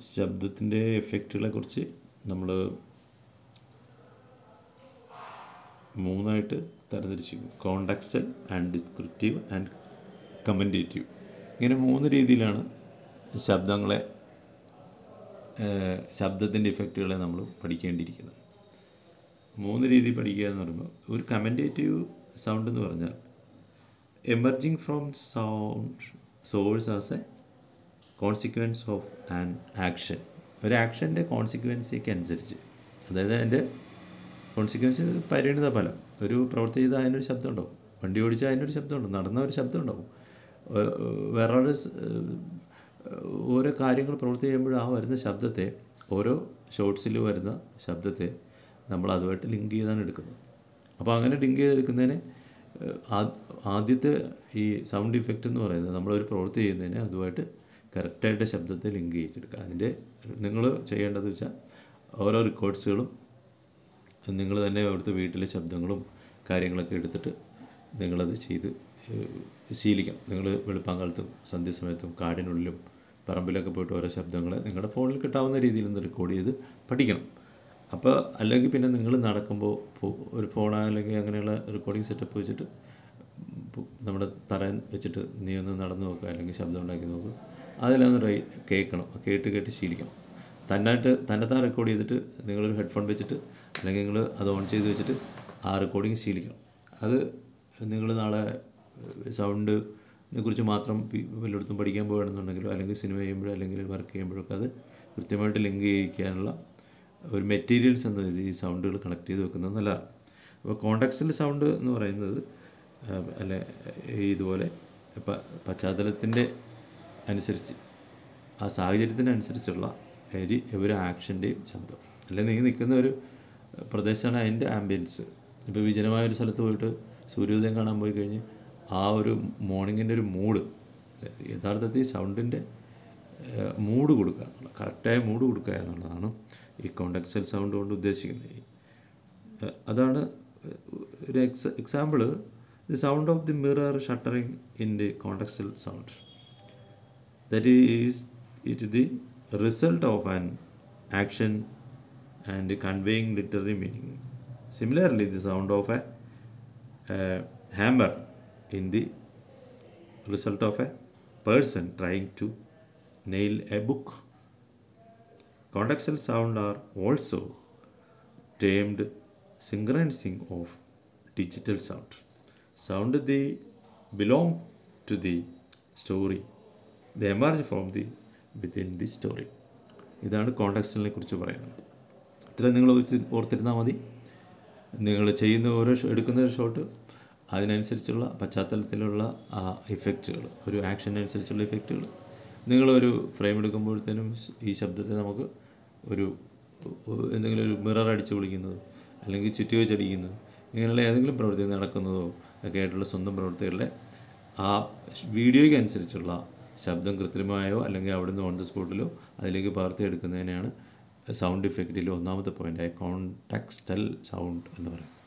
ശബ്ദത്തിൻ്റെ എഫക്റ്റുകളെ കുറിച്ച് നമ്മൾ മൂന്നായിട്ട് തരംതിരിച്ചിരിക്കും contextual and descriptive and commentative ഇങ്ങനെ മൂന്ന് രീതിയിലാണ് ശബ്ദങ്ങളെ ശബ്ദത്തിൻ്റെ ഇഫക്റ്റുകളെ നമ്മൾ പഠിക്കേണ്ടിയിരിക്കുന്നത് മൂന്ന് രീതി പഠിക്കുക എന്ന് പറയുമ്പോൾ ഒരു കമൻറ്റേറ്റീവ് സൗണ്ട് എന്ന് പറഞ്ഞാൽ emerging from sound source as a consequence of an action ഒരു ആക്ഷൻ്റെ കോൺസിക്വൻസിക്ക് അനുസരിച്ച് അതായത് അതിൻ്റെ കോൺസിക്വൻസ് പരിണിത ഫലം ഒരു പ്രവൃത്തി ചെയ്താൽ അതിനൊരു ശബ്ദം ഉണ്ടാവും വണ്ടി ഓടിച്ചാൽ അതിനൊരു ശബ്ദം ഉണ്ടാവും നടന്ന ഒരു ശബ്ദം ഉണ്ടാവും വേറൊരു ഓരോ കാര്യങ്ങൾ പ്രവൃത്തി ചെയ്യുമ്പോൾ ആ വരുന്ന ശബ്ദത്തെ ഓരോ ഷോർട്സിൽ വരുന്ന ശബ്ദത്തെ നമ്മൾ അതുമായിട്ട് ലിങ്ക് ചെയ്താണ് എടുക്കുന്നത് അപ്പോൾ അങ്ങനെ ലിങ്ക് ചെയ്തെടുക്കുന്നതിന് ആദ്യത്തെ ഈ സൗണ്ട് ഇഫക്റ്റ് എന്ന് പറയുന്നത് നമ്മളൊരു പ്രവൃത്തി ചെയ്യുന്നതിന് അതുമായിട്ട് കറക്റ്റായിട്ട് ശബ്ദത്തെ ലിങ്ക് ചെയ്തെടുക്കുക അതിൻ്റെ നിങ്ങൾ ചെയ്യേണ്ടത് വെച്ചാൽ ഓരോ റെക്കോർഡ്സുകളും നിങ്ങൾ തന്നെ അവിടുത്തെ വീട്ടിലെ ശബ്ദങ്ങളും കാര്യങ്ങളൊക്കെ എടുത്തിട്ട് നിങ്ങളത് ചെയ്ത് ശീലിക്കണം നിങ്ങൾ വെളുപ്പാങ്കാലത്തും സന്ധ്യസമയത്തും കാടിനുള്ളിലും പറമ്പിലൊക്കെ പോയിട്ട് ഓരോ ശബ്ദങ്ങൾ നിങ്ങളുടെ ഫോണിൽ കിട്ടാവുന്ന രീതിയിൽ ഒന്ന് റെക്കോർഡ് ചെയ്ത് പഠിക്കണം അപ്പോൾ അല്ലെങ്കിൽ പിന്നെ നിങ്ങൾ നടക്കുമ്പോൾ ഒരു ഫോൺ അല്ലെങ്കിൽ അങ്ങനെയുള്ള റെക്കോർഡിംഗ് സെറ്റപ്പ് വെച്ചിട്ട് നമ്മുടെ തറയിൽ വെച്ചിട്ട് നീ ഒന്ന് നടന്നു നോക്കുക അല്ലെങ്കിൽ ശബ്ദം ഉണ്ടാക്കി നോക്കുക അതെല്ലാം ഒന്ന് റൈ കേൾക്കണം കേട്ട് കേട്ട് ശീലിക്കണം തന്നായിട്ട് തന്നെത്താൻ റെക്കോർഡ് ചെയ്തിട്ട് നിങ്ങളൊരു ഹെഡ്ഫോൺ വെച്ചിട്ട് അല്ലെങ്കിൽ നിങ്ങൾ അത് ഓൺ ചെയ്ത് വെച്ചിട്ട് ആ റെക്കോർഡിങ് ശീലിക്കണം അത് നിങ്ങൾ നാളെ സൗണ്ടിനെ കുറിച്ച് മാത്രം വല്ലയിടത്തും പഠിക്കാൻ പോകണമെന്നുണ്ടെങ്കിലോ അല്ലെങ്കിൽ സിനിമ ചെയ്യുമ്പോഴോ അല്ലെങ്കിൽ വർക്ക് ചെയ്യുമ്പോഴൊക്കെ അത് കൃത്യമായിട്ട് ലിങ്ക് ചെയ്യിക്കാനുള്ള ഒരു മെറ്റീരിയൽസ് എന്ന ഈ സൗണ്ടുകൾ കണക്ട് ചെയ്ത് വെക്കുന്നത് നല്ലതാണ് അപ്പോൾ കോണ്ടാക്സ്റ്റൽ സൗണ്ട് എന്ന് പറയുന്നത് അല്ലെ ഇതുപോലെ പശ്ചാത്തലത്തിൻ്റെ അനുസരിച്ച് ആ സാഹചര്യത്തിനനുസരിച്ചുള്ള ഒരു ഒരു ആക്ഷൻ്റെയും ശബ്ദം അല്ലെങ്കിൽ നീ നിൽക്കുന്ന ഒരു പ്രദേശമാണ് അതിൻ്റെ ആംബിയൻസ് ഇപ്പോൾ വിജനമായ ഒരു സ്ഥലത്ത് പോയിട്ട് സൂര്യോദയം കാണാൻ പോയി കഴിഞ്ഞ് ആ ഒരു മോർണിംഗിൻ്റെ ഒരു മൂഡ് യഥാർത്ഥത്തിൽ സൗണ്ടിൻ്റെ മൂഡ് കൊടുക്കുക എന്നുള്ള കറക്റ്റായ മൂഡ് കൊടുക്കുക എന്നുള്ളതാണ് ഈ കോണ്ടാക്സ്റ്റൽ സൗണ്ട് കൊണ്ട് ഉദ്ദേശിക്കുന്നത് അതാണ് ഒരു എക്സ് example the sound of the mirror shattering in the contextual sound that is it the result of an action and conveying literary meaning similarly the sound of a hammer in the result of a person trying to nail a book. Contextual sound are also termed synchronizing of digital sound. Sound they belong to the story. They emerge from the within the story. ഇതാണ് കോണ്ടാക്സ്റ്റലിനെ കുറിച്ച് പറയുന്നത് ഇത്ര നിങ്ങൾ ഓർത്തിരുന്നാൽ മതി നിങ്ങൾ ചെയ്യുന്ന ഓരോ എടുക്കുന്ന ഒരു ഷോട്ട് അതിനനുസരിച്ചുള്ള പശ്ചാത്തലത്തിലുള്ള ആ ഇഫക്റ്റുകൾ ഒരു ആക്ഷനനുസരിച്ചുള്ള ഇഫക്റ്റുകൾ നിങ്ങളൊരു ഫ്രെയിം എടുക്കുമ്പോഴത്തേനും ഈ ശബ്ദത്തെ നമുക്ക് ഒരു എന്തെങ്കിലും ഒരു മിറർ അടിച്ച് വിളിക്കുന്നത് അല്ലെങ്കിൽ ചുറ്റി വെച്ചടിക്കുന്നത് ഇങ്ങനെയുള്ള ഏതെങ്കിലും പ്രവൃത്തി നടക്കുന്നതോ ഒക്കെ ആയിട്ടുള്ള സ്വന്തം പ്രവൃത്തികളുടെ ആ വീഡിയോയ്ക്ക് അനുസരിച്ചുള്ള ശബ്ദം കൃത്രിമമായോ അല്ലെങ്കിൽ അവിടുന്ന് ഓൺ ദ സ്പോട്ടിലോ അതിലേക്ക് പകർത്തിയെടുക്കുന്നതിനെയാണ് സൗണ്ട് ഇഫക്റ്റിൽ ഒന്നാമത്തെ പോയിൻ്റായ കോണ്ടാക്സ്റ്റൽ സൗണ്ട് എന്ന് പറയുന്നത്